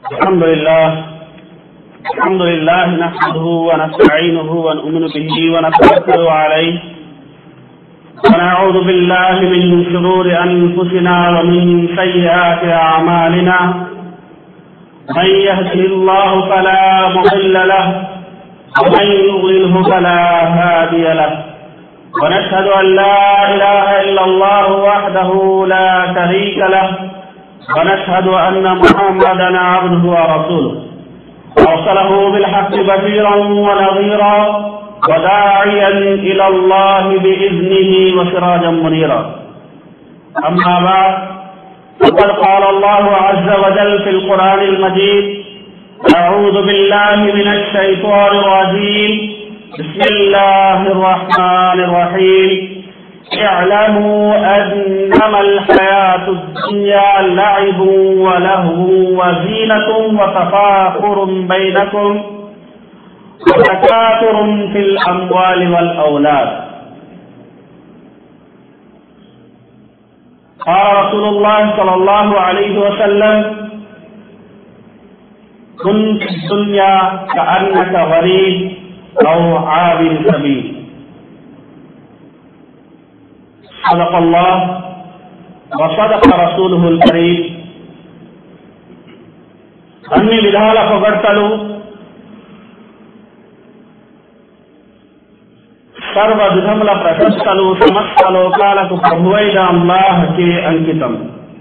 الحمد لله الحمد لله نحمده ونستعينه ونؤمن به ونتوكل عليه ونعوذ بالله من شرور أنفسنا ومن سيئات أعمالنا من يهده الله فلا مضل له ومن يضلله فلا هادي له ونشهد أن لا إله إلا الله وحده لا شريك له ونشهد أن محمدا عبده ورسوله أرسله بالحق بشيرا ونظيرا وداعيا إلى الله بإذنه وسراجا منيرا أما بعد فقد قال الله عز وجل في القرآن المجيد أعوذ بالله من الشيطان الرجيم بسم الله الرحمن الرحيم اعلموا أنما الحياة الدنيا لعب ولهو وزينة وتفاخر بينكم وتكاثر في الأموال والأولاد قال رسول الله صلى الله عليه وسلم كن في الدنيا كأنك غريب أو عابر سبيل صدق الله وصدق رسوله الكريم అన్ని విధాల పొగడ్తలు సర్వ విధముల ప్రశంసలు సమస్త లోకాలకు ప్రభువైన అల్లాహకే అంకితం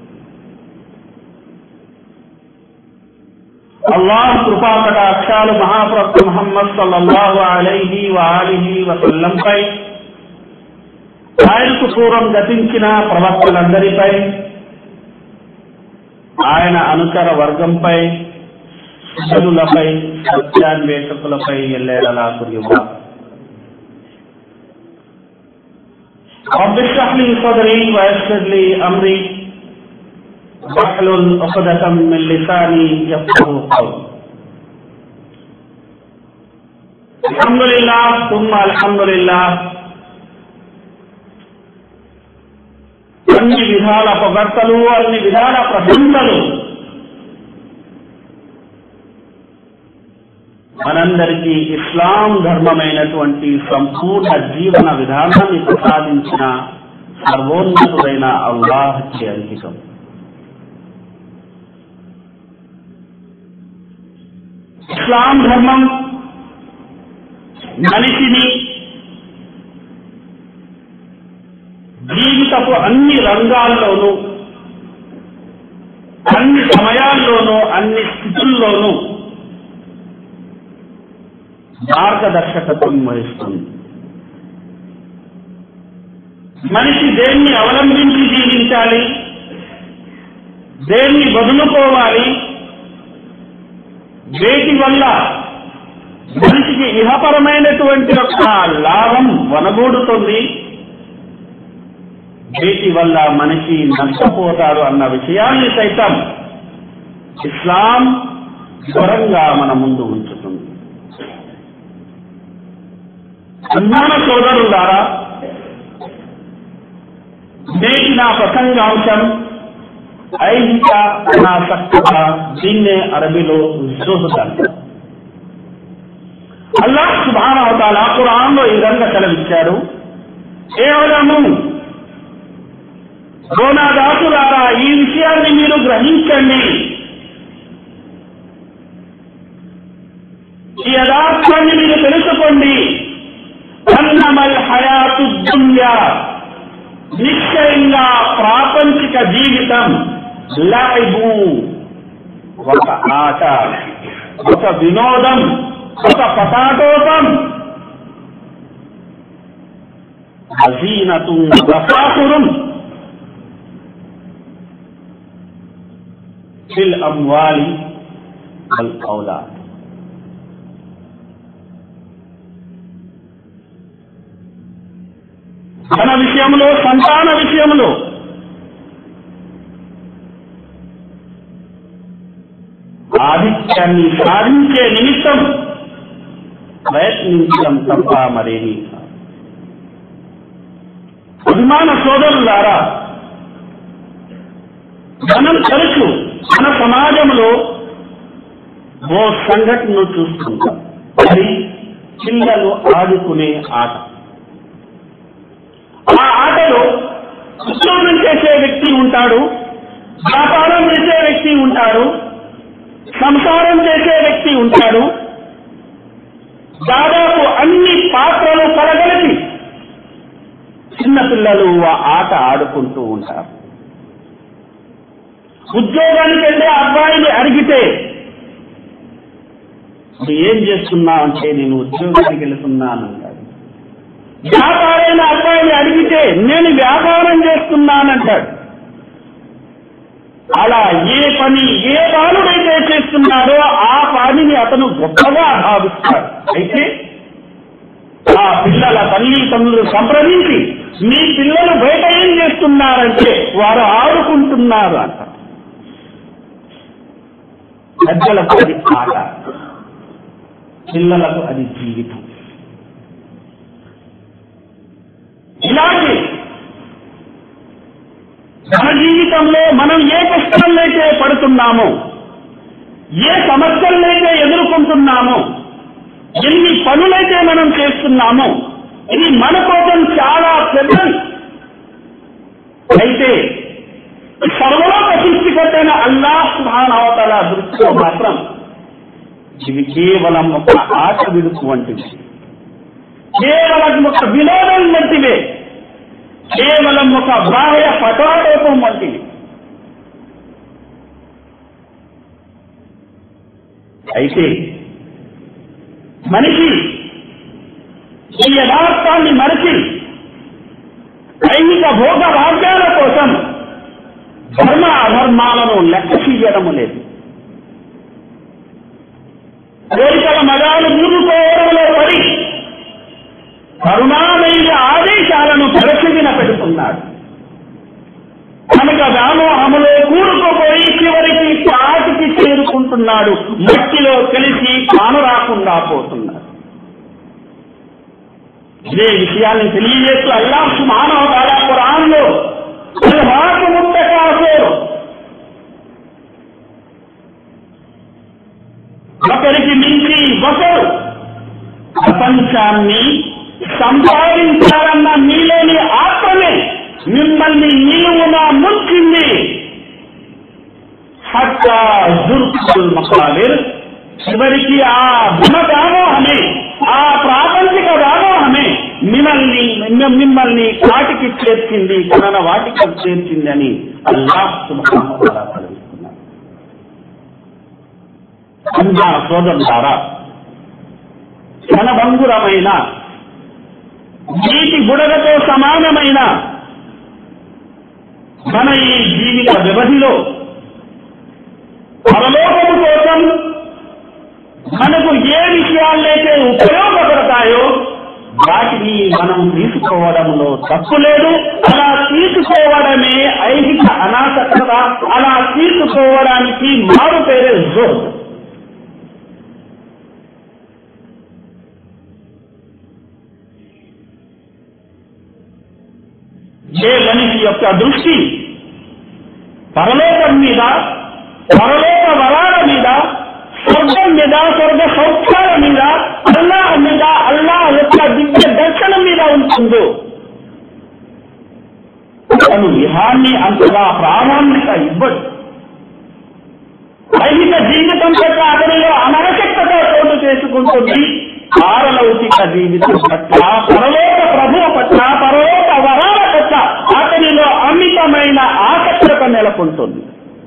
అల్లాహ్ కృపా కటాక్షాలు మహాప్రభు ముహమ్మద్ సల్లల్లాహు అలైహి వాలిహి వసల్లంపై ఆయనకు పూర్వం గతించిన ప్రవక్తలందరిపై ఆయన అనుచర వర్గంపై జనులపై సత్యాన్వేషకులపై ఎల్లేడలా కురియుగా رب اشرح لي صدري ويسر لي امري واحلل عقدة من لساني يفقه قولي الحمد لله ثم الحمد لله అన్ని విధాల పొగడ్తలు అన్ని విధాల ప్రశంసలు మనందరికీ ఇస్లాం ధర్మమైనటువంటి సంపూర్ణ జీవన విధానాన్ని ప్రసాదించిన సర్వోన్నతుడైన అల్లాహ్కి అంకితం ఇస్లాం ధర్మం మనిషిని జీవితపు అన్ని రంగాల్లోనూ అన్ని సమయాల్లోనూ అన్ని స్థితుల్లోనూ మార్గదర్శకత్వం వహిస్తుంది మనిషి దేన్ని అవలంబించి జీవించాలి దేన్ని వదులుకోవాలి వేటి వల్ల మనిషికి ఇహపరమైనటువంటి యొక్క లాభం వనగూడుతుంది వీటి వల్ల మనిషి నష్టపోతాడు అన్న విషయాన్ని సైతం ఇస్లాం వివరంగా మన ముందు ఉంచుతుంది సన్మాన సోదరులారా నేటి నా ప్రసంగాంశం ఐహిక అనాసక్తత దీన్నే అరబీలో జోహుతారు అల్లాహ్ సుభానవతాల కురాన్లో ఈ విధంగా సెలవిచ్చారు కేవలము గోనాదాసులారా ఈ విషయాన్ని మీరు గ్రహించండి ఈ యథార్థాన్ని మీరు తెలుసుకోండి అన్నమల్ హయాతు దున్యా నిశ్చయంగా ప్రాపంచిక జీవితం లైబు ఒక ఆట ఒక వినోదం ఒక పటాటోపం హజీనతు రసాసురం ఫిల్ అమ్వాలి వల్ ఔలాద్ ధన విషయంలో సంతాన విషయంలో ఆధిక్యాన్ని సాధించే నిమిత్తం ప్రయత్నించడం తప్ప మరేమీ కాదు. అభిమాన సోదరులారా మనం తరచు మన సమాజంలో ఓ సంఘటనను చూస్తుంటాం అది పిల్లలు ఆడుకునే ఆట ఆ ఆటలో ఉద్యోగం చేసే వ్యక్తి ఉంటాడు వ్యాపారం చేసే వ్యక్తి ఉంటాడు సంసారం చేసే వ్యక్తి ఉంటాడు దాదాపు అన్ని పాత్రలు కలగలిపి చిన్నపిల్లలు ఆ ఆట ఆడుకుంటూ ఉంటారు ఉద్యోగానికి వెళ్ళే అబ్బాయిని అడిగితే "నువ్వు ఏం చేస్తున్నావు అంటే నేను ఉద్యోగానికి వెళుతున్నాను అంటాడు వ్యాపారైన అబ్బాయిని అడిగితే నేను వ్యాపారం చేస్తున్నానంటాడు అలా ఏ పని ఏ బాలుడైతే చేస్తున్నాడో ఆ పనిని అతను గొప్పగా భావిస్తాడు అయితే ఆ పిల్లల తల్లిదండ్రులు సంప్రదించి మీ పిల్లలు బయట ఏం చేస్తున్నారంటే వారు ఆడుకుంటున్నారు అంట పెద్దలకు అది ఆట పిల్లలకు అది జీవితం ఇలాగే మన జీవితంలో మనం ఏ కష్టాలైతే పడుతున్నామో ఏ సమస్యలైతే ఎదుర్కొంటున్నామో ఎన్ని పనులైతే మనం చేస్తున్నామో ఇది మన కోసం చాలా పెద్దది అయితే సర్వలోక సృష్టికర్తైన అల్లా సుభానవతల దృష్టిలో మాత్రం ఇవి కేవలం ఒక ఆట విడుపు వంటివి కేవలం ఒక వినోదం వంటివే కేవలం ఒక బాహ్య పటాటోపం వంటివి అయితే మనిషి ఈ యథార్థాన్ని మరిచి లైంగిక భోగ భాగ్యాల కోసం ధర్మ అధర్మాలను లెక్క చేయడము లేదు కోరికల మగాలు నిలుపుకోవడంలో పడి కరుణామయ ఆదేశాలను పెరసిదిన పెడుతున్నాడు కనుక వ్యామోహములో కూరుకుపోయి చివరికి చాటికి చేరుకుంటున్నాడు మట్టిలో కలిసి కాను రాకుండా పోతున్నాడు ఇదే విషయాన్ని తెలియజేస్తూ అల్లాహ్ మానవ తాలా పురాణంలో అల్లాహకు ముత్తకాసేరు ఒకరికి మించి ఒకరు ప్రపంచాన్ని సంపాదించాలన్న మీలోని ఆత్మనే మిమ్మల్ని నిలువున ముంచింది హత్తా జుర్కుల్ మకాలిర్ చివరికి ఆ ధన వ్యామోహమే ఆ ప్రాపంచిక వ్యామోహమే మిమ్మల్ని మిమ్మ- మిమ్మల్ని కాటికి చేర్చింది కనన వాటికి చేర్చింది అని అల్లాహ్ సుబ్హానహు వ తఆలా సెలవిస్తున్నాడు. అన్నా సోదరులారా క్షణభంగురమైన నీటి బుడగతో సమానమైన మన ఈ జీవిత వ్యవధిలో పరలోకము కోసం మనకు ఏ విషయాలైతే ఉపయోగపడతాయో వాటిని మనం తీసుకోవడంలో తప్పు లేదు అలా తీసుకోవడమే ఐహిక అనాసక్తత అలా తీసుకోవడానికి మారు పేరే జోర్ ఏ మనిషి యొక్క దృష్టి పరలోకం మీద పరలోక వరాల మీద స్వర్గం మీద స్వర్గ సౌఖ్యాల మీద అల్లాహ్ మీద అల్లాహ్ యొక్క దివ్య దర్శనం మీద ఉంటుందో తను విహాన్ని అంతగా ప్రామాణికత ఇవ్వడు ఐహిక జీవితం పట్ల అతనిలో అనవశక్తత చోటు చేసుకుంటుంది పారలౌకిక జీవితం పట్ల పరలోక ప్రభువు పట్ల పరలోక వరాల పట్ల అతనిలో అమితమైన ఆసక్తత నెలకొంటుంది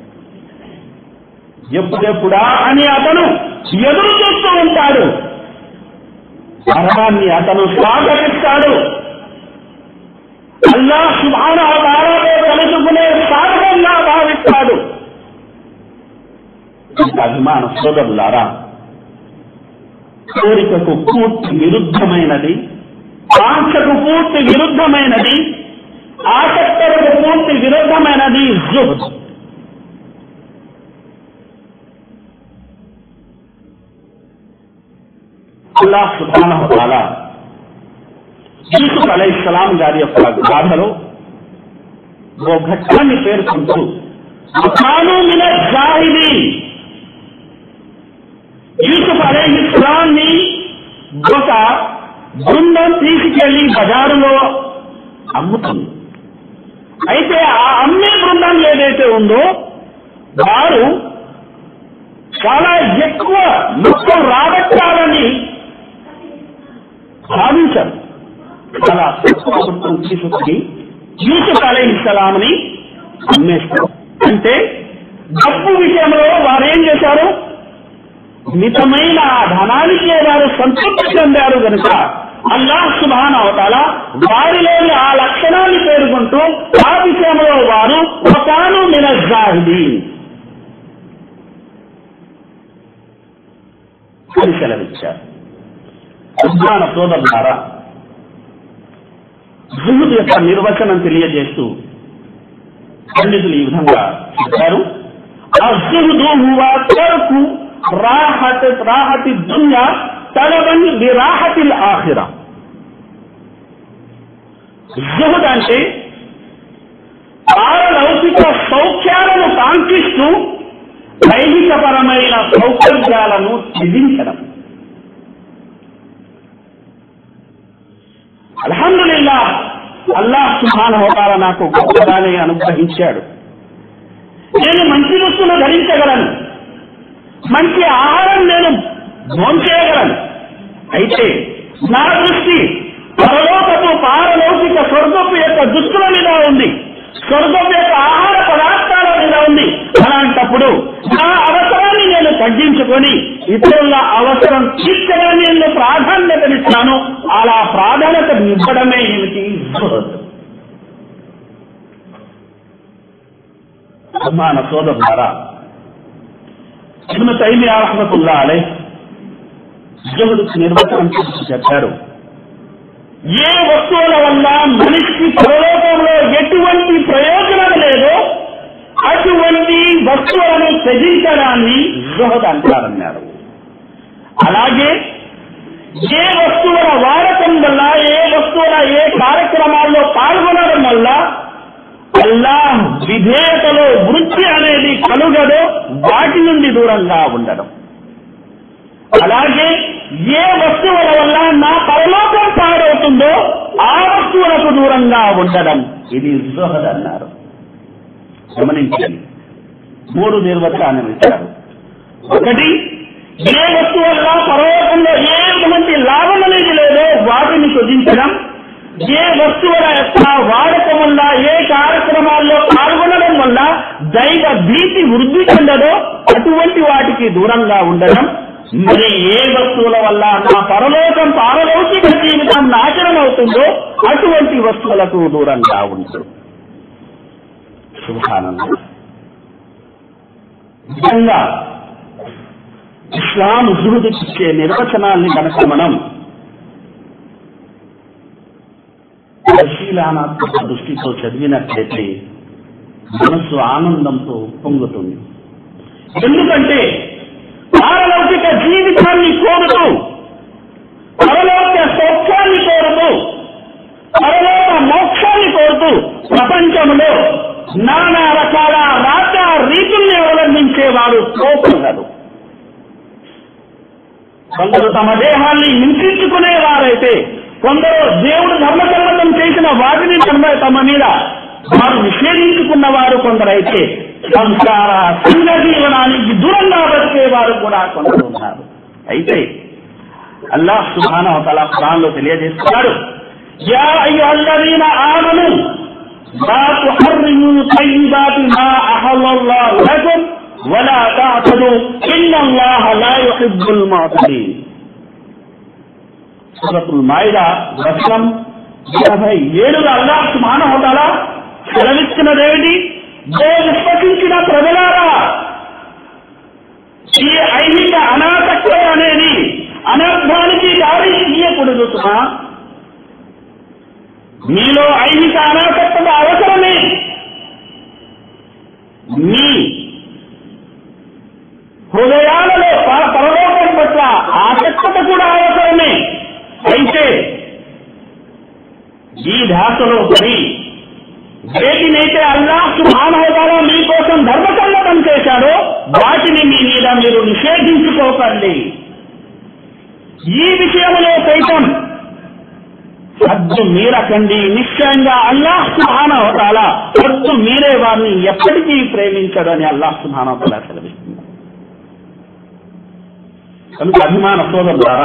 ఎప్పుడెప్పుడా అని అతను ఎదురు చూస్తూ ఉంటాడు మరణాన్ని అతను స్వాగతిస్తాడు అల్లా సుభాన తారాలో కలుసుకునే సాధనంగా భావిస్తాడు ఇంత అభిమాన సోదరులారా కోరికకు పూర్తి విరుద్ధమైనది ఆశకు పూర్తి విరుద్ధమైనది ఆసక్తులకు పూర్తి విరుద్ధమైనది జుహ్ అల్లాహ్ సుబ్హానహు తాలా యూసుఫ్ అలైహిస్సలాం గారి యొక్క గాథలో ఓ ఘట్టాన్ని పేర్కొంటూ "వకాను మిన జాహిదీన్." అలైహిస్లాంని ఒక బృందం తీసుకెళ్లి బజారులో అమ్ముతుంది అయితే ఆ అమ్మే బృందం ఏదైతే ఉందో వారు చాలా ఎక్కువ మొత్తం రాబట్టాలని భావించారు చాలా తక్కువ మొత్తం తీసుకుని యూసుఫ్ అలైహిస్సలాంని అమ్మేస్తారు అంటే డబ్బు విషయంలో వారు ఏం చేశారు మితమైన ఆ ధనానికే వారు సంతృప్తి చెందారు కనుక అల్లాహ్ సుభాన్ అవతాల వారిలోని ఆ లక్షణాన్ని పేర్కొంటూ ఆ విషయంలో వారు ఒకను మినజాహిదీ అని సెలవిచ్చారు ఉద్యాన సోదరులారా జుహుద్ యొక్క నిర్వచనం తెలియజేస్తూ పండితులు ఈ విధంగా చెప్పారు అజుహుదు హువా తరకు రాహత రాహతి దున్యా తలబని విరాహతిల్ ఆఖిరా జుహుద్ అంటే పారలౌకిక సౌఖ్యాలను కాంక్షిస్తూ దైహికపరమైన సౌకర్యాలను త్యజించడం అల్హమ్దుల్లా అల్లాహ్ సుహాన్ హోటాల నాకు గొప్పగానే అనుగ్రహించాడు నేను మంచి దుస్తులు ధరించగలను మంచి ఆహారం నేను భోంచేయగలను అయితే నా దృష్టి పరలోకపు పారలౌకిక స్వర్గపు యొక్క దుస్తుల మీద ఉంది స్వర్గపు యొక్క ఆహార పదార్థాల మీద ఉంది అలాంటప్పుడు నా అవసరాన్ని నేను తగ్గించుకొని ఇతరుల అవసరం తీర్చడానికి నేను ప్రాధాన్యతనిస్తాను అలా ప్రాధాన్యత ఇవ్వడమే ఏమిటి జుహద్. సమాన సోదరులారా ఇబ్ను తైమియా రహమతుల్లా అలై జుహద్కు నిర్వచనం చేసి చెప్పారు ఏ వస్తువుల వల్ల మనిషికి పరలోకంలో ఎటువంటి ప్రయోజనం లేదో అటువంటి వస్తువులను త్యజించడాన్ని జుహద్ అంటారన్నారు అలాగే ఏ వస్తువుల వాడకం వల్ల ఏ వస్తువుల ఏ కార్యక్రమాల్లో పాల్గొనడం వల్ల అల్లాహ్ విధేయతలో వృత్తి అనేది కలుగదో వాటి నుండి దూరంగా ఉండడం అలాగే ఏ వస్తువుల వల్ల నా పరలోకం పాడవుతుందో ఆ వస్తువులకు దూరంగా ఉండడం ఇది జుహద్ అన్నారు గమనించండి మూడు నిర్వచనం ఇచ్చారు ఒకటి ఏ వస్తువు వల్ల పరలోకంలో ఏ విధమంటి లాభం అనేది లేదో వాటిని త్యజించడం ఏ వస్తువుల యొక్క వాడకం వల్ల ఏ కార్యక్రమాల్లో పాల్గొనడం వల్ల దైవ భీతి వృద్ధి చెందదో అటువంటి వాటికి దూరంగా ఉండడం మరి ఏ వస్తువుల వల్ల నా పరలోకం పారలౌకిక జీవితం నాశనం అవుతుందో అటువంటి వస్తువులకు దూరంగా ఉండదు సుభానంద నిజంగా ఇస్లాం జుహుదిచ్చే నిర్వచనాల్ని కనుక మనం పరిశీలనాత్మక దృష్టితో చదివినట్లయితే మనస్సు ఆనందంతో పొంగుతుంది ఎందుకంటే పారలౌకిక జీవితాన్ని కోరుతూ పరలోక సౌఖ్యాన్ని కోరుతూ పరలోక మోక్షాన్ని కోరుతూ ప్రపంచంలో నానా రకాల రాజ రీతుల్ని అవలంబించేవారు కోపగలరు కొందరు తమ దేహాన్ని హింసించుకునేవారైతే కొందరు దేవుడు ధర్మసమ్మతం చేసిన వాటిని తమ తమ మీద వారు నిషేధించుకున్న వారు కొందరైతే సంస్కార సంఘ జీవనానికి దూరంగా బతికేవారు కూడా కొందరు ఉన్నారు అయితే అల్లాహ్ సుభాన తల ఖురాన్లో తెలియజేస్తున్నాడు యా అయ్యుహల్లదీన ఆమను لا تحرموا طيبات ما أحل الله لكم ولا تعتدوا إن الله لا يحب المعتدين సూరతుల్ మాయిదా వచనం యాభై ఏడులో అల్లాహ్ సుబ్హానహు వ తఆలా సెలవిస్తున్నదేమిటి ఓ విశ్వసించిన ప్రజలారా ఈ ఐహిక అనాసక్తి అనేది అనర్థానికి దారి తీయకూడదు సుమా మీలో ఐహిక అనాసక్తత అవసరమే మీ హృదయాలలో ప- పరలోకం పట్ల ఆసక్తత కూడా అవసరమే అయితే ఈ ధ్యాసలో పడి వేటినైతే అల్లాహ్ సుభానహోదాలో మీకోసం ధర్మసమ్మతం చేశాడో వాటిని మీ మీద మీరు నిషేధించుకోకండి ఈ విషయంలో సైతం హద్దు మీరకండి నిశ్చయంగా అల్లాహ్ సుభానవతాల హద్దు మీరే వారిని ఎప్పటికీ ప్రేమించడని అల్లాహ్ సుభానవతాల సెలవిస్తుంది కనుక అభిమాన సోదరులారా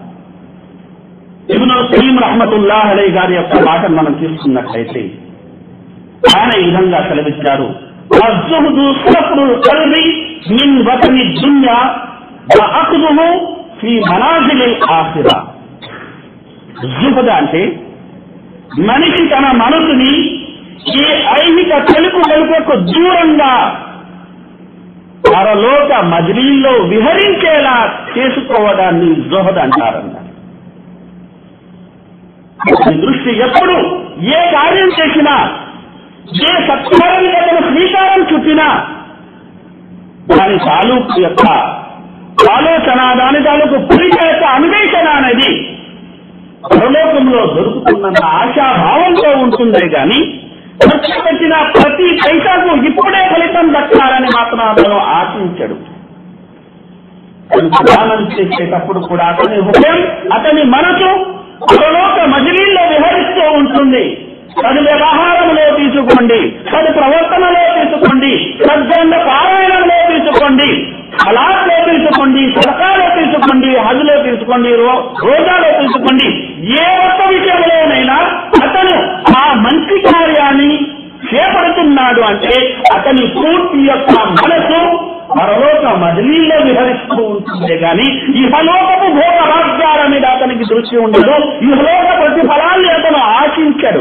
ఇబ్ను సలీం రహమతుల్లాహ్ అలీ గారి యొక్క మాటను మనం తీసుకున్నట్లయితే ఆయన ఈ విధంగా సెలవిచ్చారు الزهد صفر القلب من وطن الدنيا وأخذه في منازل الآخرة జుహద అంటే మనిషి తన మనసుని ఈ ఐహిక తెలుపు వెలుపకు దూరంగా పరలోక మజిలీల్లో విహరించేలా చేసుకోవడాన్ని జుహద్ అంటారన్నారు ఈ దృష్టి ఎప్పుడు ఏ కార్యం చేసినా ఏ సత్కారానికి అతను శ్రీకారం చుట్టినా దాని తాలూకు యొక్క ఆలోచన దాని తాలూకు పురిక యొక్క అన్వేషణ అనేది పరలోకంలో దొరుకుతుందన్న ఆశాభావంతో ఉంటుందే గాని ఖర్చు పెట్టిన ప్రతి పైసాకు ఇప్పుడే ఫలితం దక్కాలని మాత్రం అతను ఆశించడు కనుక దానం చేసేటప్పుడు కూడా అతని హృదయం అతని మనసు పరలోక మజిలీల్లో విహరిస్తూ ఉంటుంది సది వ్యవహారంలో తీసుకోండి సది ప్రవర్తనలో తీసుకోండి సద్గంధ పారాయణంలో తీసుకోండి అలాట్లో తీసుకోండి సరకాలో తీసుకోండి హజ్లో తీసుకోండి రో- రోజాలో తీసుకోండి ఏ ఒక్క విషయంలోనైనా అతను ఆ మంచి కార్యాన్ని చేపడుతున్నాడు అంటే అతని పూర్తి యొక్క మనసు పరలోక మదిలీలో విహరిస్తూ ఉంటుంది కానీ ఇహలోకపు భోగ భాగ్యాల మీద అతనికి దృష్టి ఉండదు ఇహలోక ప్రతిఫలాన్ని అతను ఆశించడు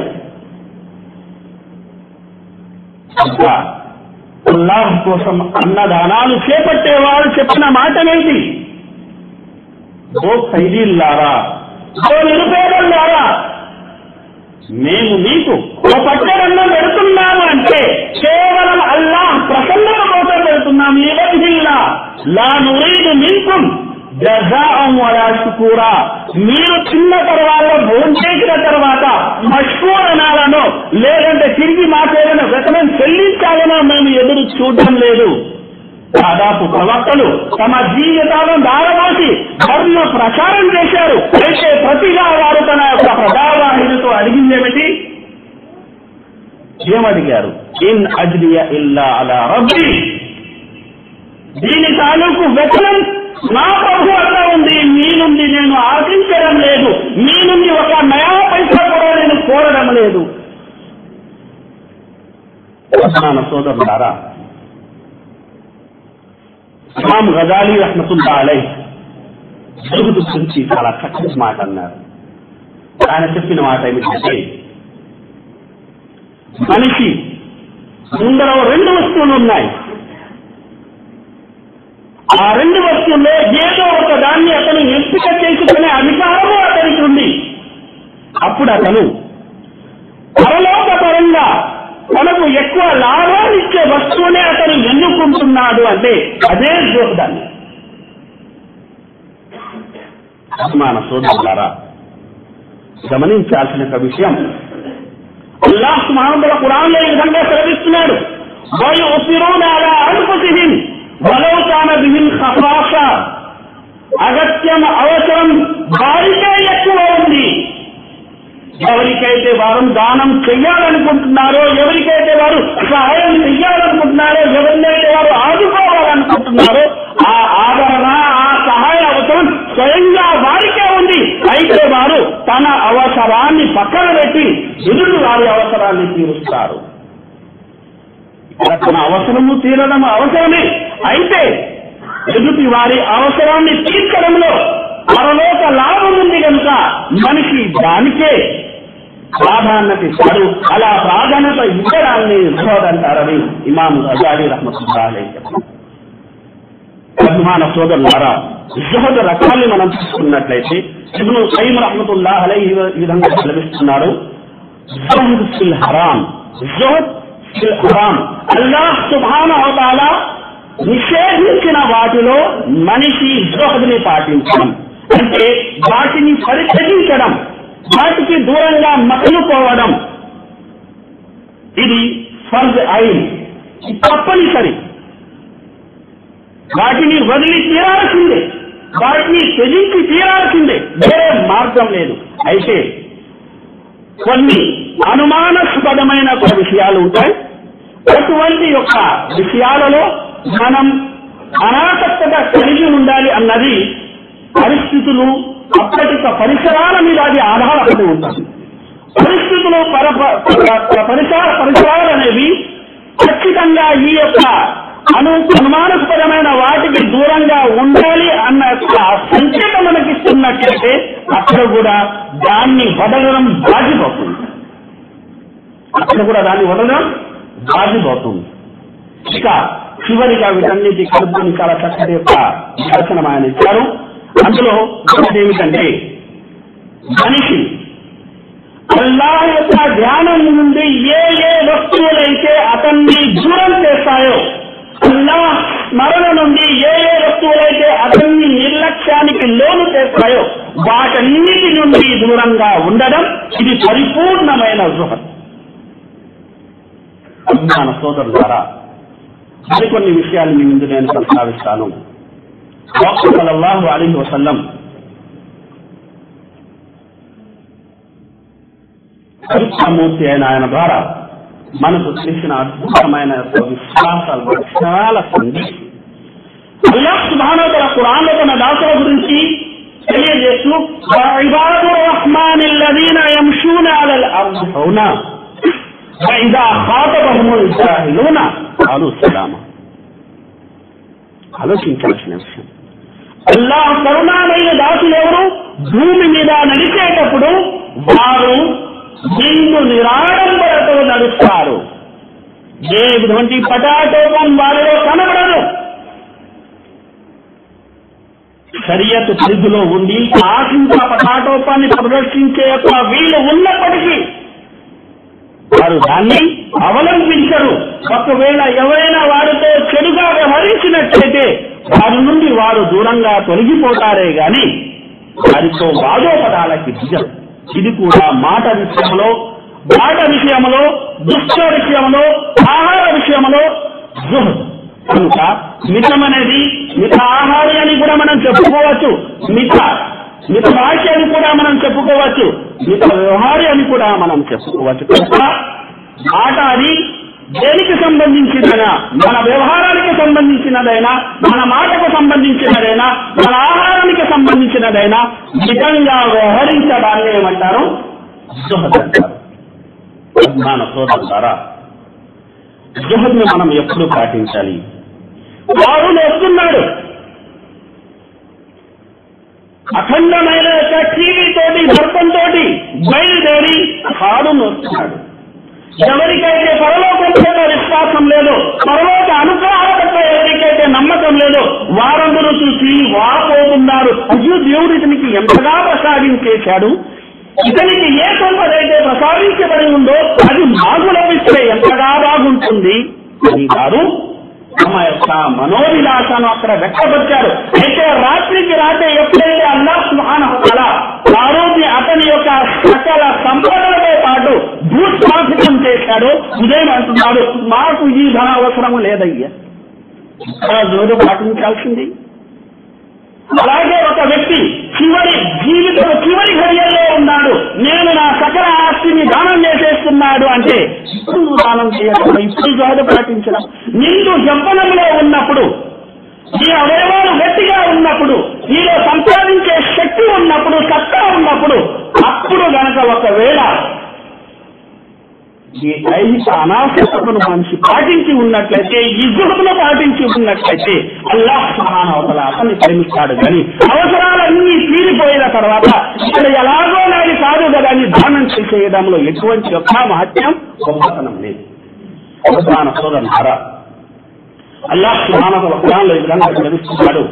కనుక అల్లాహ్ కోసం అన్నదానాలు చేపట్టేవారు చెప్పిన మాటనేంటి ఓ ఖైదీల్లారా ఓ నిరుపేదల్లారా మేము మీకు ఓ పట్టణంలో పెడుతున్నాము అంటే కేవలం అల్లాహ్ ప్రసన్నత కోసం పెడుతున్నాము ఇవజిల్లా లా నురీదు మింకుం జజాం వలా షుకూరా మీరు చిన్న తర్వాత భోజనం చేసిన తర్వాత మష్కూరనాలను లేదంటే తిరిగి మాకేదైనా వేతనం చెల్లించాలనో మేము ఎదురు చూడడం లేదు దాదాపు ప్రవక్తలు తమ జీవితాలను దారబోసి ధర్మ ప్రచారం చేశారు అయితే ప్రతిగా వారు తన యొక్క ప్రజావాహినితో అడిగిందేమిటి ఏమడిగారు ఇన్ అజ్లియ ఇల్లా అలా రబ్బి దీని తాలూకు వెతనం నా ప్రభు వద్ద ఉంది మీ నుండి నేను ఆశించడం లేదు మీ నుండి ఒక నయా పైసా కూడా నేను కోరడం లేదు ప్రధాన సోదరులారా ఇమాం గజాలి రహమతుల్లా అలై జరుగుతు గురించి చాలా చక్కటి మాట అన్నారు ఆయన చెప్పిన మాట ఏమిటంటే మనిషి ముందర రెండు వస్తువులు ఉన్నాయి ఆ రెండు వస్తువుల్లో ఏదో ఒక దాన్ని అతను ఎంపిక చేసుకునే అధికారము అతనికి ఉంది అప్పుడు అతను పరలోక పరంగా తనకు ఎక్కువ లాభాలు ఇచ్చే వస్తువునే అతను ఎన్నుకుంటున్నాడు అంటే అదే జోదాన్ని అభిమాన సోదరులారా గమనించాల్సిన ఒక విషయం అల్లాహ్ మహానుభుల కురాన్లో ఈ విధంగా సెలవిస్తున్నాడు వయుసిరూన అలా అన్ఫుసిహిం వలౌ కాన బిహిం ఖసాస అగత్యం అవసరం వారికే ఎక్కువ ఉంది ఎవరికైతే వారు దానం చెయ్యాలనుకుంటున్నారో ఎవరికైతే వారు సహాయం చెయ్యాలనుకుంటున్నారో ఎవరినైతే వారు ఆదుకోవాలనుకుంటున్నారో ఆ ఆదరణ ఆ సహాయ అవసరం స్వయంగా వారికే ఉంది అయితే వారు తన అవసరాన్ని పక్కన పెట్టి ఎదుటి వారి అవసరాన్ని తీరుస్తారు ఇక్కడ తన అవసరము తీరడం అవసరమే అయితే ఎదుటి వారి అవసరాన్ని తీర్చడంలో పరలోక లాభం ఉంది కనుక మనిషి దానికే ప్రాధాన్యత ఇస్తాడు అలా ప్రాధాన్యత ఇవ్వడాన్ని అంటారని ఇమాం అజారి రహమతుల్లాహి అభిమాన సోదరులారా జుహద్ రకాన్ని మనం చూసుకున్నట్లయితే ఇబ్ను సైమ్ రహమతుల్లాహ్ అలై ఈ విధంగా సెలవిస్తున్నారు జుహద్ ఫిల్ హరాం జుహద్ ఫిల్ హరాం అల్లాహ్ సుబ్హానహు వ తఆలా నిషేధించిన వాటిలో మనిషి జుహద్ని పాటించడం అంటే వాటిని పరిత్యజించడం వాటికి దూరంగా మసలుకోవడం ఇది ఫర్జ్ ఐన్ ఇది తప్పనిసరి వాటిని వదిలి తీరాల్సిందే వాటిని త్యజించి తీరాల్సిందే వేరే మార్గం లేదు అయితే కొన్ని అనుమానాస్పదమైన కొన్ని విషయాలు ఉంటాయి అటువంటి యొక్క విషయాలలో మనం అనాసక్తత కలిగి ఉండాలి అన్నది పరిస్థితులు అప్పటిక పరిసరాల మీద అది ఆధారపడి ఉంటుంది పరిస్థితులు పర ప- పరిసర పరిసరాలు అనేవి ఖచ్చితంగా ఈ యొక్క అను అనుమానాస్పదమైన వాటికి దూరంగా ఉండాలి అన్న యొక్క సంకేతం మనకిస్తున్నట్లయితే అక్కడ కూడా దాన్ని వదలడం బాధ్యపడుతుంది అక్కడ కూడా దాన్ని వదలడం బాధ్యపడుతుంది ఇక చివరిగా వీటన్నిటి కలుపుకొని చాలా చక్కటి యొక్క దర్శనం ఆయన ఇచ్చారు అందులో ఒకటి ఏమిటంటే మనిషి అల్లాహ్ యొక్క ధ్యానం నుండి ఏ ఏ వస్తువులైతే అతన్ని దూరం చేస్తాయో అల్లాహ్ స్మరణ నుండి ఏ ఏ వస్తువులైతే అతన్ని నిర్లక్ష్యానికి లోను చేస్తాయో వాటన్నిటి నుండి దూరంగా ఉండడం ఇది పరిపూర్ణమైన జుహద్ అజ్ఞాన సోదరులారా మరికొన్ని విషయాలు మీ ముందు నేను ప్రస్తావిస్తాను సల్లల్లాహు అలీహి వసల్లం పరీక్షామూర్తి అయిన ఆయన ద్వారా మనకు తెలిసిన అద్భుతమైన యొక్క విశ్వాసాలు చాలా సందేశం అల్లాహ్ సుబ్హానహు తన ఖురాన్లో తన దాసుల గురించి తెలియజేస్తూ ఇబాదు రహమాన్ الذين يمشون على الارض هونا واذا خاطبهم الجاهلون قالوا سلاما ఆలోచించాల్సిన విషయం అల్లాహ్ కరుణామయ్య దాసులు ఎవరు భూమి మీద నడిచేటప్పుడు వారు నిండు నిరాడంబరతో నడుస్తారు ఏ విధంటి పటాటోపం వారిలో కనబడదు షరియత్ పరిధిలో ఉండి ఆశించిన పటాటోపాన్ని ప్రదర్శించే యొక్క వీలు ఉన్నప్పటికీ వారు దాన్ని అవలంబించరు ఒకవేళ ఎవరైనా వారితో చెడుగా వ్యవహరించినట్లయితే వారి నుండి వారు దూరంగా తొలగిపోతారే గాని వారితో వాదోపదాలకి దిగరు ఇది కూడా మాట విషయంలో మాట విషయంలో దుష్ట విషయంలో ఆహార విషయంలో జుహద్ కనుక మితం అనేది మిత ఆహారి అని కూడా మనం చెప్పుకోవచ్చు మిత మిత వాక్య అని కూడా మనం చెప్పుకోవచ్చు మిత వ్యవహారి అని కూడా మనం చెప్పుకోవచ్చు కనుక మాట అది దేనికి సంబంధించినదైనా మన వ్యవహారానికి సంబంధించినదైనా మన మాటకు సంబంధించినదైనా మన ఆహారానికి సంబంధించినదైనా మితంగా వ్యవహరించడాన్ని ఏమంటారు జుహద్ అంటారు మన సోదరులారా జుహద్ని మనం ఎప్పుడు పాటించాలి వారులు వస్తున్నాడు అఖండమైన యొక్క టీవీ తోటి దర్పంతో బయలుదేరి హారును వస్తున్నాడు ఎవరికైతే పరలోకం పట్ల విశ్వాసం లేదో పరలోక అనుగ్రహాల పట్ల ఎవరికైతే నమ్మకం లేదో వారందరూ చూసి వాపోతున్నారు అయ్యో దేవుడు ఇతనికి ఎంతగా ప్రసాదించేశాడు ఇతనికి ఏ సంపదైతే ప్రసాదించబడి ఉందో అది మాకు లభిస్తే ఎంతగా బాగుంటుంది అని వారు తమ యొక్క మనోవిలాసాన్ని అక్కడ వ్యక్తపరిచారు అయితే రాత్రికి రాత్రి ఎప్పుడైతే అల్లా సుహాన ఆరోగ్య అతని యొక్క సకల సంపదలతో పాటు భూస్థాపితం చేశాడో ఉదయం అంటున్నాడు మాకు ఈ ధన అవసరము లేదయ్యా ఇక్కడ జోడు పాటించాల్సింది అలాగే ఒక వ్యక్తి చివరి జీవితం చివరి ఘడియల్లో ఉన్నాడు నేను నా సకల ఆస్తిని దానం చేసేస్తున్నాడు అంటే ఇప్పుడు నువ్వు దానం చేయకుండా ఇప్పుడు జోడు పాటించడం నిండు జబ్బనంలో ఉన్నప్పుడు నీ అవయవాలు గట్టిగా ఉన్నప్పుడు నీలో సంపాదించే శక్తి ఉన్నప్పుడు సత్తా ఉన్నప్పుడు అప్పుడు గనక ఒకవేళ ఈ ఐహిక అనాసక్తను మనిషి పాటించి ఉన్నట్లయితే ఈ గుహతను పాటించి ఉన్నట్లయితే అల్లాహ్ సుహానవతల అతన్ని ప్రేమిస్తాడు కానీ అవసరాలన్నీ తీరిపోయిన తర్వాత ఇక్కడ ఎలాగో నాది కాదు కదా అని దానం చేసేయడంలో ఎటువంటి యొక్క మహత్యం గొప్పతనం లేదు గొప్పతన సోదరులారా అల్లాహ్ సుహానవతల ఖురాన్లో ఈ విధంగా తెలుస్తున్నాడు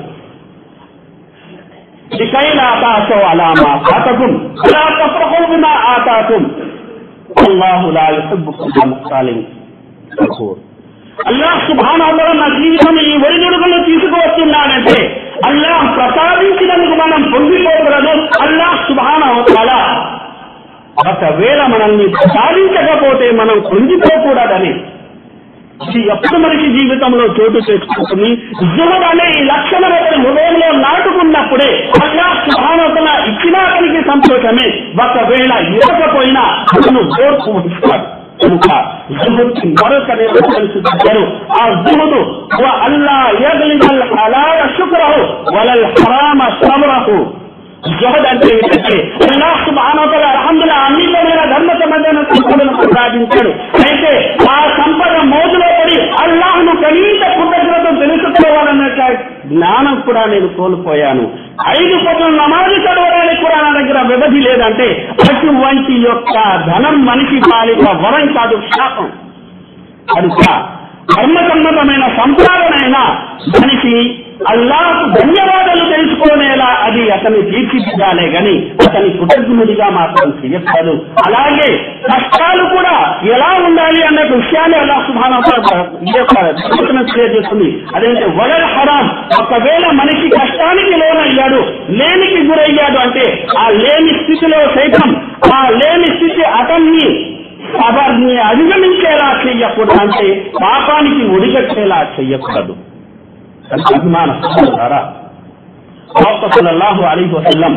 لكي لا تعصوا على ما فاتكم ولا تفرحوا بما آتاكم అల్లాహు లా యుహిబ్బు కుల్ల ముఖ్తాలిన్ ఫఖూర్ అల్లాహ్ సుబ్హానహు వతఆలా నా జీవితం ఈ ఒడిదుడుకులు తీసుకువస్తున్నాడంటే అల్లాహ్ ప్రసాదించినందుకు మనం పొందిపోకూడదు అల్లాహ్ సుబ్హానహు వతఆలా ఒకవేళ మనల్ని ప్రసాదించకపోతే మనం పొందిపోకూడదని ఇది ఎప్పుడు మనిషి జీవితంలో చోటు చేసుకుంటుంది జుహద్ అనే ఈ లక్షణం అతని హృదయంలో నాటుకున్నప్పుడే అల్లా సుభానతల ఇచ్చినా అతనికి సంతోషమే ఒకవేళ ఇవ్వకపోయినా అతను ఓర్పు వహిస్తాడు కనుక జుహుద్కి మరొక నిర్వచనం చూపించారు ఆ జుహుదు అల్లా యగ్లిగల్ హలాల శుక్రహు వలల్ హరామ సబ్రహు జహద్ అంటే ఏంటంటే అల్లాహ్ సుబ్హానహు వతఆలా అల్హమ్దుల్లా అన్నిటిమైన ధర్మ సంబంధమైన సంపదను ప్రసాదించాడు అయితే ఆ సంపద మోజులో పడి అల్లాహ్ను కనీస కృతజ్ఞతను తెలుసుకోవాలన్న జ్ఞానం కూడా నేను కోల్పోయాను ఐదు పదులు నమాజు చదవడానికి కూడా నా దగ్గర వ్యవధి లేదంటే అటువంటి యొక్క ధనం మనిషి పాలిక వరం కాదు శాపం కనుక ధర్మసమ్మతమైన సంపాదనైన మనిషి అల్లాహకు ధన్యవాదాలు తెలుసుకునేలా అది అతన్ని తీర్చిదిద్దాలే గాని అతని కృతజ్ఞుడిగా మాత్రం చేయట్లేదు అలాగే కష్టాలు కూడా ఎలా ఉండాలి అన్న విషయాన్ని అల్లా సుభానం తెలియజేస్తుంది అదేంటే వడల్ హరాం ఒకవేళ మనిషి కష్టానికి లోనయ్యాడు లేనికి గురయ్యాడు అంటే ఆ లేని స్థితిలో సైతం ఆ లేని స్థితి అతన్ని సబర్ని అధిగమించేలా చెయ్యకూడదు అంటే పాపానికి ఒడిగట్టేలా చెయ్యకూడదు కనుక అభిమాన ద్వారా సల్లల్లాహు అలీ వసల్లం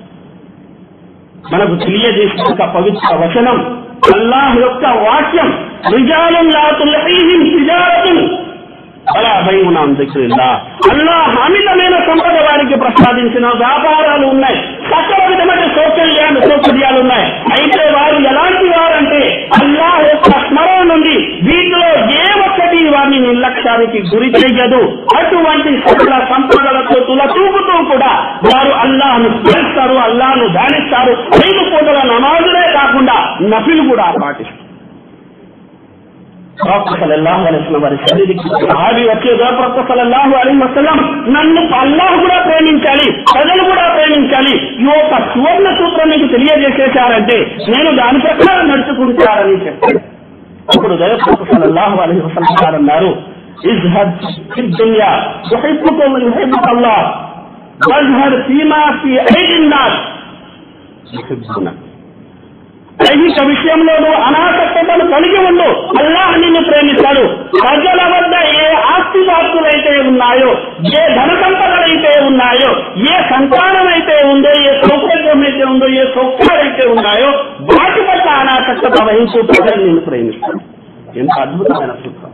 మనకు తెలియజేసిన ఒక పవిత్ర వచనం అల్లాహ్ యొక్క వాక్యం రిజాలం లా తుల్హీహిం తిజారతున్ అలా భయమునాం దిక్రిల్లా అల్లాహ్ అమితమైన సంపద వారికి ప్రసాదించిన వ్యాపారాలు ఉన్నాయి సకల విధమైన సౌకర్యాలు సౌకర్యాలు ఉన్నాయి అయితే వారు ఎలాంటి వారంటే అల్లాహ్ యొక్క స్మరణ నుండి వీటిలో ఏ ఒక్కటి వారిని నిర్లక్ష్యానికి గురి చేయదు అటువంటి సకల సంపదలతో తులతూపుతూ కూడా వారు అల్లాహ్ను స్మరిస్తారు అల్లాహ్ను ధ్యానిస్తారు ఐదు పూటల నమాజులే కాకుండా నఫిలు కూడా పాటిస్తారు ప్రవక్త సల్లల్లాహు అలైహి వసల్లం వారి శరీరికి సహాబి వచ్చేదో ప్రవక్త సల్లల్లాహు అలైహి వసల్లం నన్ను అల్లాహ్ కూడా ప్రేమించాలి ప్రజలు కూడా ప్రేమించాలి ఈ యొక్క సువర్ణ సూత్రం మీకు తెలియజేసేశారంటే నేను దాని ప్రకారం నడుచుకుంటారని చెప్పాను అప్పుడు దయప్రవక్త సల్లల్లాహు అలైహి వసల్లం గారు అన్నారు ఇజ్హద్ ఫి దునియా యుహిబ్బుకుం యుహిబ్బుక అల్లాహ్ వజ్హద్ ఫీమా ఫీ ఐదిన్ నాస్ యుహిబ్బునక్ దైహిక విషయంలోనూ అనాసక్తతను కలిగి ఉండు అల్లాహ్ నిన్ను ప్రేమిస్తాడు ప్రజల వద్ద ఏ ఆస్తి పాస్తులైతే ఉన్నాయో ఏ ధన సంపదలైతే ఉన్నాయో ఏ సంతానం అయితే ఉందో ఏ సౌకర్యం అయితే ఉందో ఏ సౌఖ్యాలైతే ఉన్నాయో వాటి పట్ల అనాసక్తత వహించు ప్రజలు నిన్ను ప్రేమిస్తాడు ఎంత అద్భుతమైన సూత్రం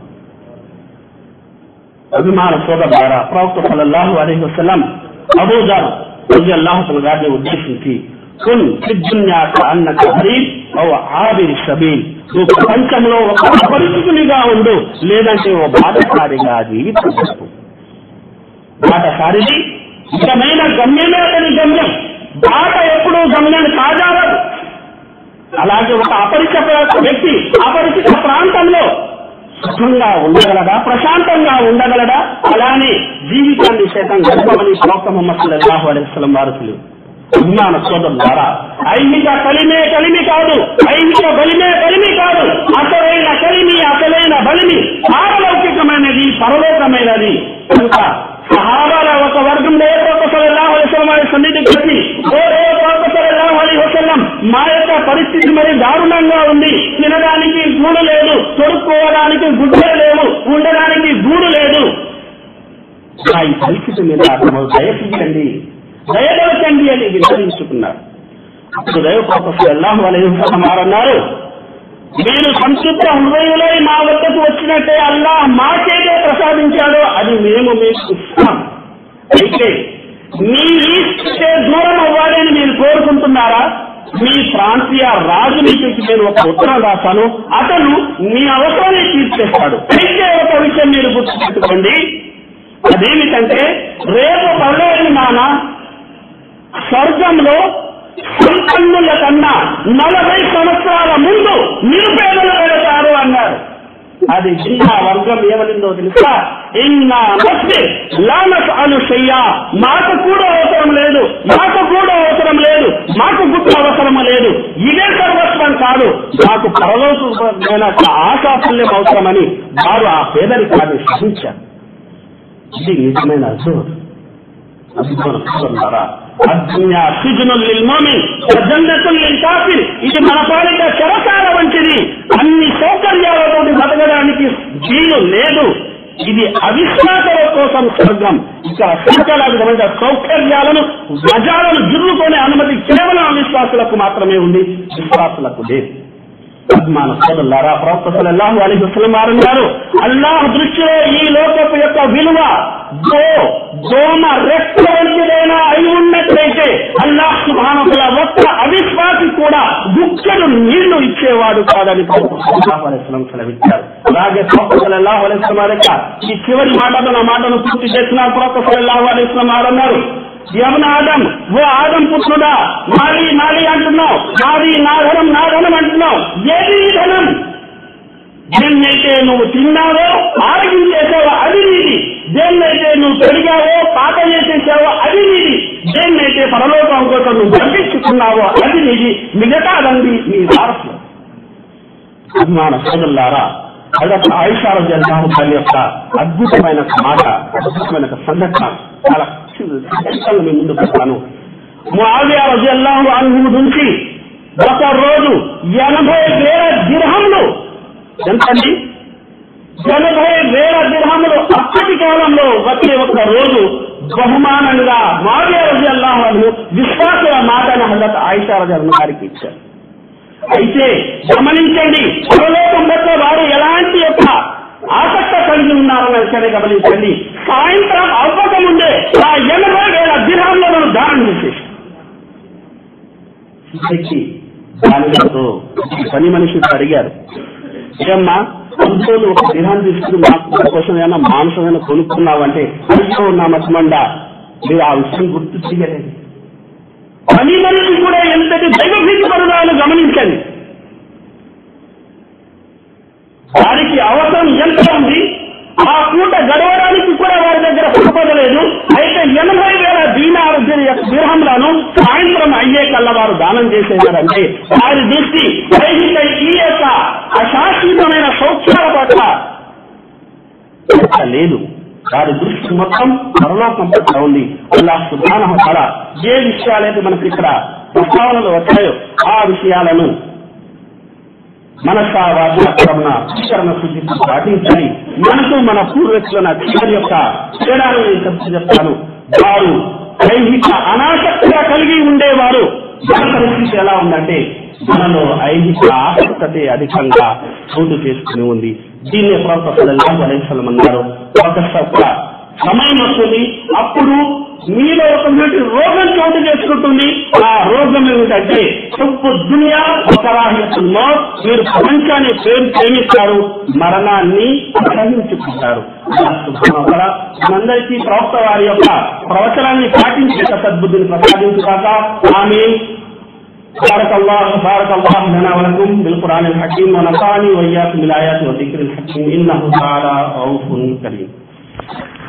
అభిమాన సోదరు ద్వారా ప్రవక్త సల్లల్లాహు అలైహి వసల్లం అబూజార్ అల్లాహు గారిని ఉద్దేశించి కున్ ఫిద్దున్యాక అన్నక హరీఫ్ ఓ ఆబిరి సబీల్ నువ్వు ప్రపంచంలో ఒక అపరిచితునిగా ఉండు లేదంటే ఓ బాధకారిగా జీవితం బాటసారిది ఇష్టమైన గమ్యమే అతని గమ్యం బాట ఎప్పుడూ గమ్యం కాజారదు అలాగే ఒక అపరిచిత వ్యక్తి అపరిచిత ప్రాంతంలో సుఖంగా ఉండగలడా ప్రశాంతంగా ఉండగలడా అలానే జీవితాన్ని సైతం గడపమని ప్రవక్త ముహమ్మద్ సల్లల్లాహు అలైహి వసల్లం వారు తెలియదు అభిమాన సోదరు ద్వారా ఐహిక కలిమే కలిమి కాదు ఐహిక బలిమే కలిమి కాదు అసలైన కలిమి అసలైన బలిమి పారలౌకికమైనది పరలోకమైనది కనుక సహాబాల ఒక వర్గంలో ఏ ప్రొఫెసల్లాహు అలైస్లం వారి సన్నిధికి వచ్చి ఓ ఏ ప్రొఫెసల్లాహు అలీ వసల్లం మా యొక్క పరిస్థితి మరి దారుణంగా ఉంది తినడానికి గూడు లేదు తొడుక్కోవడానికి గుడ్డలు లేవు ఉండడానికి గూడు లేదు ఆ ఈ పరిస్థితి మీద దయచేయండి దయదలచండి అని విన్నవించుకున్నారు అప్పుడు దైవప్రొఫెసర్ అల్లాహు అలైహి అన్నారు మీరు సంతృప్త హృదయులై మా వద్దకు వచ్చినట్టే అల్లా మాకేదే ప్రసాదించాడో అది మేము మీకు ఇస్తాం అయితే మీ ఈస్టే దూరం అవ్వాలని మీరు కోరుకుంటున్నారా మీ ప్రాంతీయ రాజు మీకు నేను ఒక ఉత్తరం రాశాను అతను మీ అవసరాన్ని తీర్చేస్తాడు అయితే ఒక విషయం మీరు గుర్తుపెట్టుకోండి అదేమిటంటే రేపు పర్లేదు నాన్న స్వర్గంలో సంపన్నుల కన్నా నలభై సంవత్సరాల ముందు నిరుపేదలు పెడతారు అన్నారు అది చిన్న వర్గం ఏమనిందో తెలుసా ఇన్నా మస్తి లానస్ అను చెయ్యా మాకు కూడా అవసరం లేదు మాకు కూడా అవసరం లేదు మాకు గుర్తు అవసరం లేదు ఇదే సర్వస్వం కాదు మాకు పరలోకమైన ఆశాఫల్యం అవసరమని వారు ఆ పేదరికాన్ని సహించారు ఇది నిజమైన అర్థం అభిమాన ద్వారా అద్దున్యా సిజునుల్ లిల్ మోమిన్ జన్నతుల్ లిల్ కాఫిర్ ఇది మన పాలిట చెరసాల వంటిది అన్ని సౌకర్యాలతోటి బతకడానికి వీలు లేదు ఇది అవిశ్వాసుల కోసం స్వర్గం ఇక్కడ సకల విధమైన సౌకర్యాలను మజాలను గిర్రుకునే అనుమతి కేవలం అవిశ్వాసులకు మాత్రమే ఉంది విశ్వాసులకు లేదు అభిమాన సోదరులారా ప్రవక్త సల్లల్లాహు అలైహి వసల్లం వారు అన్నారు అల్లాహ్ దృష్టిలో ఈ లోకపు యొక్క విలువ దో దోమ రెక్క వంటిదైనా అయి ఉన్నట్లయితే అల్లాహ్ సుభానకుల ఒక్క అవిశ్వాసి కూడా గుక్కడు నీళ్లు ఇచ్చేవాడు కాదని ప్రవక్త సల్లల్లాహు అలైహి వసల్లం సెలవిచ్చారు అలాగే ప్రవక్త సల్లల్లాహు అలైహి వసల్లం వారి యొక్క ఈ చివరి మాటను నా మాటను పూర్తి చేసిన ప్రవక్త సల్లల్లాహు అలైహి వసల్లం వారు అన్నారు యవన ఆదం ఓ ఆదం పుత్రుడా మాలి మాలి అంటున్నావు నాది నా ధనం నా ధనం అంటున్నావు ఏది నీ ధనం దేన్నైతే నువ్వు తిన్నావో ఆరోగ్యం చేసావో అది నీది దేన్నైతే నువ్వు పెరిగావో పాత చేసేసావో అది నీది దేన్నైతే పరలోకం కోసం నువ్వు పంపించుకున్నావో అది నీది మిగతాదండి నీ వారసులు అభిమాన సోదరులారా హజరత్ ఆయిషా రజల్లాహు తల్లి యొక్క అద్భుతమైన మాట అద్భుతమైన ఒక సంఘటన చాలా సంఘటనలు మీ ముందు పెడతాను ముఆవియా రజల్లాహు అన్హు నుంచి ఒక రోజు ఎనభై వేల దిర్హంలు ఎంతండి ఎనభై వేల దిర్హములు అప్పటి కాలంలో వచ్చే ఒక రోజు బహుమానంగా మావియా రజల్లాహు అన్హు విశ్వాసుల మాటను హజరత్ ఆయిషా రజల్లాహు గారికి ఇచ్చారు అయితే గమనించండి పరలోకం పట్ల వారు ఎలాంటి యొక్క ఆసక్త కలిగి ఉన్నారని సరే గమనించండి సాయంత్రం అవ్వకముందే ఆ ఎనభై వేల దినాలను దానం చేసేసి ఇక్కడికి దానితో పని మనిషితో అడిగారు ఏమ్మా రోజు ఒక దినాన్ని తీసుకుని మాకు కోసం ఏమైనా మాంసం ఏమైనా కొనుక్కున్నావంటే అయ్యో నా మతమండ మీరు ఆ విషయం గుర్తు చేయలేదు పని మనిషి కూడా ఎంతటి దైవభీతి పరుదాలు గమనించండి వారికి అవసరం ఎంత ఉంది ఆ పూట గడవడానికి కూడా వారి దగ్గర సంపద లేదు అయితే ఎనభై వేల దీనాలు విరహంలను సాయంత్రం అయ్యే కల్లా వారు దానం చేసేవారంటే వారి దృష్టి దైహిక ఈ యొక్క అశాశ్వతమైన సౌఖ్యాల పట్ల లేదు వారి దృష్టి మొత్తం పరలోకం పట్ల ఉంది అల్లా సుధాన తల ఏ విషయాలైతే మనకి ఇక్కడ ప్రస్తావనలు వచ్చాయో ఆ విషయాలను మనస వాచన స్వీకరణ శుద్ధితో పాటించాలి మనకు మన పూర్వీకుల చివరి యొక్క తేడాను నేను చెప్పి చెప్తాను వారు ఐహిక అనాసక్తిగా కలిగి ఉండేవారు మన పరిస్థితి ఎలా ఉందంటే మనలో ఐహిక ఆసక్తతే అధికంగా చోటు చేసుకుని ఉంది దీన్ని ప్రొఫెసర్ అలైస్లం అన్నారు ఒక సమయం వస్తుంది అప్పుడు మీలో ఒక రోగం చోటు చేసుకుంటుంది ఆ రోగం ఏమిటంటే చుప్పు దునియా ఒకరాహిస్తుల్లో మీరు ప్రపంచాన్ని ప్రేమ ప్రేమిస్తారు మరణాన్ని గ్రహించుకుంటారు మనందరికీ ప్రవక్త వారి యొక్క ప్రవచనాన్ని పాటించే సద్బుద్ధిని ప్రసాదించుగాక ఆమె بارك الله بارك الله لنا ولكم بالقران الحكيم ونفعني واياكم بالايات والذكر الحكيم انه تعالى رؤوف كريم